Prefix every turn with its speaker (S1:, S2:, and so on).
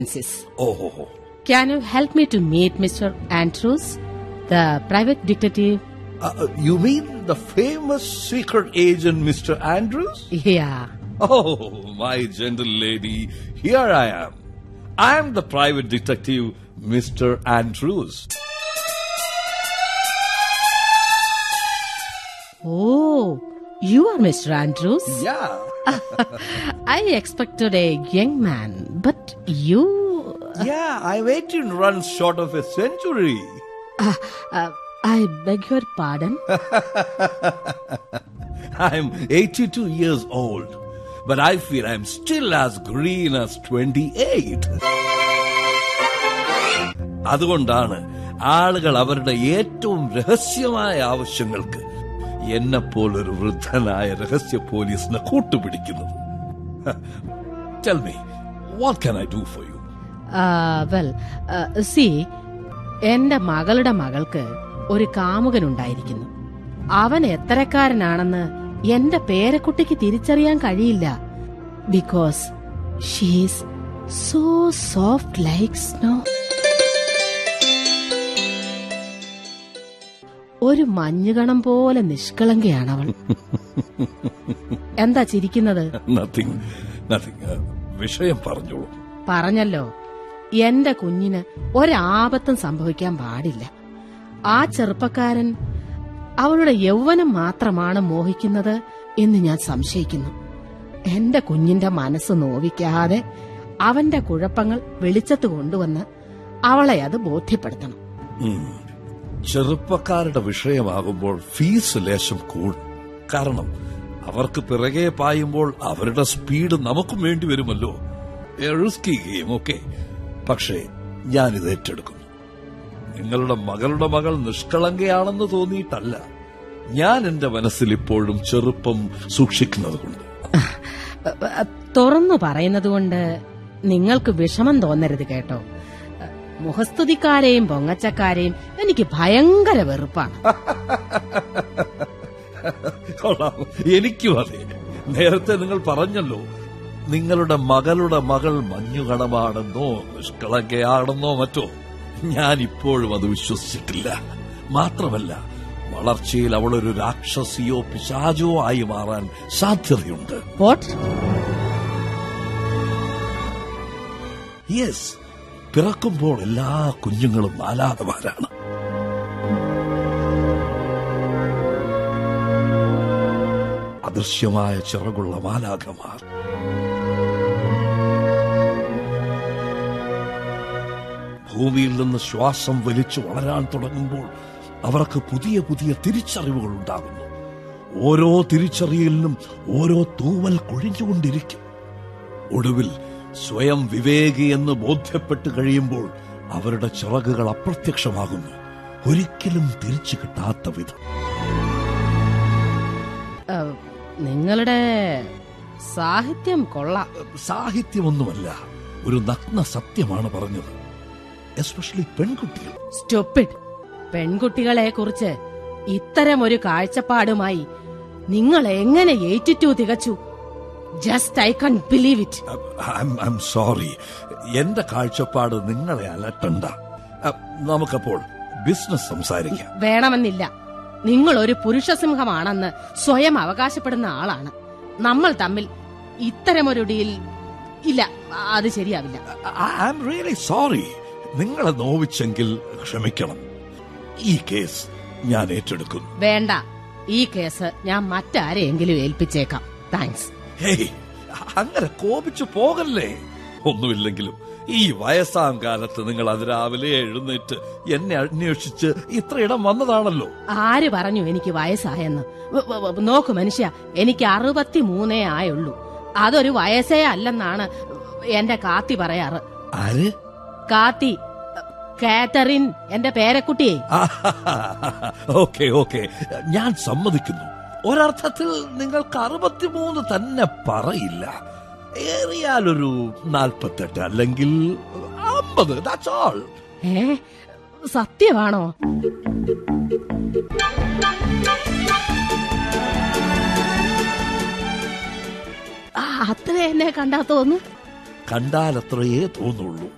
S1: Francis.
S2: Oh, oh, oh.
S1: Can you help me to meet Mr. Andrews, the private detective?
S2: Uh, uh, you mean the famous secret agent, Mr. Andrews?
S1: Yeah.
S2: Oh, my gentle lady, here I am. I am the private detective, Mr. Andrews.
S1: Oh, you are Mr. Andrews?
S2: Yeah.
S1: I expected a young man, but you.
S2: yeah, I'm 18 runs short of a century.
S1: Uh, uh, I beg your pardon?
S2: I'm 82 years old, but I feel I'm still as green as 28. അതുകൊണ്ടാണ് ആളുകൾ അവരുടെ ഏറ്റവും രഹസ്യമായ ആവശ്യങ്ങൾക്ക് എന്നെപ്പോലൊരു വൃദ്ധനായ രഹസ്യ പോലീസിനെ കൂട്ടുപിടിക്കുന്നത് tell me what can I do for you
S1: well see എന്റെ മകളുടെ മകൾക്ക് ഒരു കാമുകനുണ്ടായിരിക്കുന്നു അവൻ എത്തരക്കാരനാണെന്ന് എന്റെ പേരക്കുട്ടിക്ക് തിരിച്ചറിയാൻ കഴിയില്ല because she's so soft like snow ഒരു മഞ്ഞുകണം പോലെ നിഷ്കളങ്കയാണ് അവൾ എന്താ ചിരിക്കുന്നത്
S2: നത്തിങ് നത്തിങ് വിഷയം പറഞ്ഞോളൂ
S1: പറഞ്ഞല്ലോ എന്റെ കുഞ്ഞിന് ഒരാപത്തും സംഭവിക്കാൻ പാടില്ല ആ ചെറുപ്പക്കാരൻ അവളുടെ യൗവനം മാത്രമാണ് മോഹിക്കുന്നത് എന്ന് ഞാൻ സംശയിക്കുന്നു എന്റെ കുഞ്ഞിന്റെ മനസ്സ് നോവിക്കാതെ അവന്റെ കുഴപ്പങ്ങൾ വെളിച്ചത്ത് കൊണ്ടുവന്ന് അവളെ അത് ബോധ്യപ്പെടുത്തണം
S2: ഉം. ചെറുപ്പക്കാരുടെ വിഷയമാകുമ്പോൾ ഫീസ് ലേശം കൂടും കാരണം അവർക്ക് പിറകെ പായുമ്പോൾ അവരുടെ സ്പീഡ് നമുക്കും വേണ്ടി വരുമല്ലോ റിസ്കി ഗെയിം ഓക്കെ പക്ഷേ ഞാനിത് ഏറ്റെടുക്കുന്നു നിങ്ങളുടെ മകളുടെ മകൾ നിഷ്കളങ്കയാണെന്ന് തോന്നിയിട്ടല്ല ഞാൻ എന്റെ മനസ്സിൽ ഇപ്പോഴും ചെറുപ്പം സൂക്ഷിക്കുന്നത് കൊണ്ട്
S1: അ, അ, തുറന്നു പറയുന്നതുകൊണ്ട് നിങ്ങൾക്ക് വിഷമം തോന്നരുത് കേട്ടോ അ, മുഖസ്തുതിക്കാരെയും പൊങ്ങച്ചക്കാരെയും എനിക്ക് ഭയങ്കര വെറുപ്പാണ്
S2: കൊള്ളാം എനിക്കും അതെ നേരത്തെ നിങ്ങൾ പറഞ്ഞല്ലോ നിങ്ങളുടെ മകളുടെ മകൾ മഞ്ഞുകണമാണെന്നോ നിഷ്കളങ്കയാണെന്നോ മറ്റോ ഞാൻ ഇപ്പോഴും അത് വിശ്വസിച്ചിട്ടില്ല മാത്രമല്ല വളർച്ചയിൽ അവളൊരു രാക്ഷസിയോ പിശാചോ ആയി മാറാൻ സാധ്യതയുണ്ട്
S1: വാട്ട്
S2: യെസ് പിറക്കുമ്പോൾ എല്ലാ കുഞ്ഞുങ്ങളും നാലാതമാരാണ് അദൃശ്യമായ ചിറകുള്ള മാലാഖമാർ ഭൂമിയിൽ നിന്ന് ശ്വാസം വലിച്ചു വളരാൻ തുടങ്ങുമ്പോൾ അവർക്ക് പുതിയ പുതിയ തിരിച്ചറിവുകൾ ഉണ്ടാകുന്നു ഓരോ തിരിച്ചറിയലിനും ഓരോ തൂവൽ കൊഴിഞ്ഞുകൊണ്ടിരിക്കും ഒടുവിൽ സ്വയം വിവേകി എന്ന് ബോധ്യപ്പെട്ട് കഴിയുമ്പോൾ അവരുടെ ചിറകുകൾ അപ്രത്യക്ഷമാകുന്നു ഒരിക്കലും തിരിച്ചു കിട്ടാത്ത വിധം
S1: അ, നിങ്ങളുടെ സാഹിത്യം കൊള്ളാം
S2: സാഹിത്യമൊന്നുമല്ല ഒരു നഗ്ന സത്യമാണ് പറഞ്ഞത് എസ്പെഷ്യലി പെൺകുട്ടികൾ
S1: സ്റ്റൊപ്പിഡ് പെൺകുട്ടികളെ കുറിച്ച് ഇത്തരം ഒരു കാഴ്ചപ്പാടുമായി നിങ്ങൾ എങ്ങനെ ഏറ്റിറ്റു തികച്ചു just I can't believe it
S2: I'm sorry എന്റെ കാഴ്ചപ്പാട് നിങ്ങളെ അലട്ടണ്ട അഹ്, നമുക്കപ്പോൾ ബിസിനസ് സംസാരിക്കാം
S1: വേണമെന്നില്ല നിങ്ങൾ ഒരു പുരുഷസിംഹമാണെന്ന് സ്വയം അവകാശപ്പെടുന്ന ആളാണ് നമ്മൾ തമ്മിൽ ഇത്തരമൊരു ഡീൽ ഇല്ല അത് ശരിയാവില്ല
S2: ഐ എം റിയലി സോറി നിങ്ങളെ നോവിച്ചെങ്കിൽ ക്ഷമിക്കണം ഈ കേസ് ഞാൻ ഏറ്റെടുക്കുന്നു
S1: വേണ്ട ഈ കേസ് ഞാൻ മറ്റാരെയെങ്കിലും ഏൽപ്പിച്ചേക്കാം താങ്ക്സ്
S2: ഹേയ് അങ്ങനെ കോപിച്ചു പോകല്ലേ ഒന്നുമില്ലെങ്കിലും ഈ വയസ്സാം കാലത്ത് നിങ്ങൾ അതിരാവിലെ എഴുന്നേറ്റ് എന്നെ അന്വേഷിച്ച് ഇത്രയിടം വന്നതാണല്ലോ
S1: ആര് പറഞ്ഞു എനിക്ക് വയസ്സായെന്ന് വ- വ- വ- നോക്കു മനുഷ്യ എനിക്ക് അറുപത്തി മൂന്നേ ആയുള്ളൂ അതൊരു വയസ്സേ അല്ലെന്നാണ് എന്റെ കാത്തി പറയാറ്
S2: ആര്
S1: കാത്തി കാത്തറിൻ എന്റെ പേരക്കുട്ടിയെ
S2: ഓക്കെ ഓക്കെ ഞാൻ സമ്മതിക്കുന്നു ഒരർത്ഥത്തിൽ നിങ്ങൾക്ക് അറുപത്തിമൂന്ന് തന്നെ പറയില്ല ഏറിയാലൊരു നാൽപ്പത്തെട്ട് അല്ലെങ്കിൽ അമ്പത് ദാറ്റ്സ് ഓൾ
S1: ഏ സത്യമാണോ ആ, അത്ര എന്നെ കണ്ടാ തോന്നുന്നു
S2: കണ്ടാൽ അത്രയേ തോന്നുള്ളൂ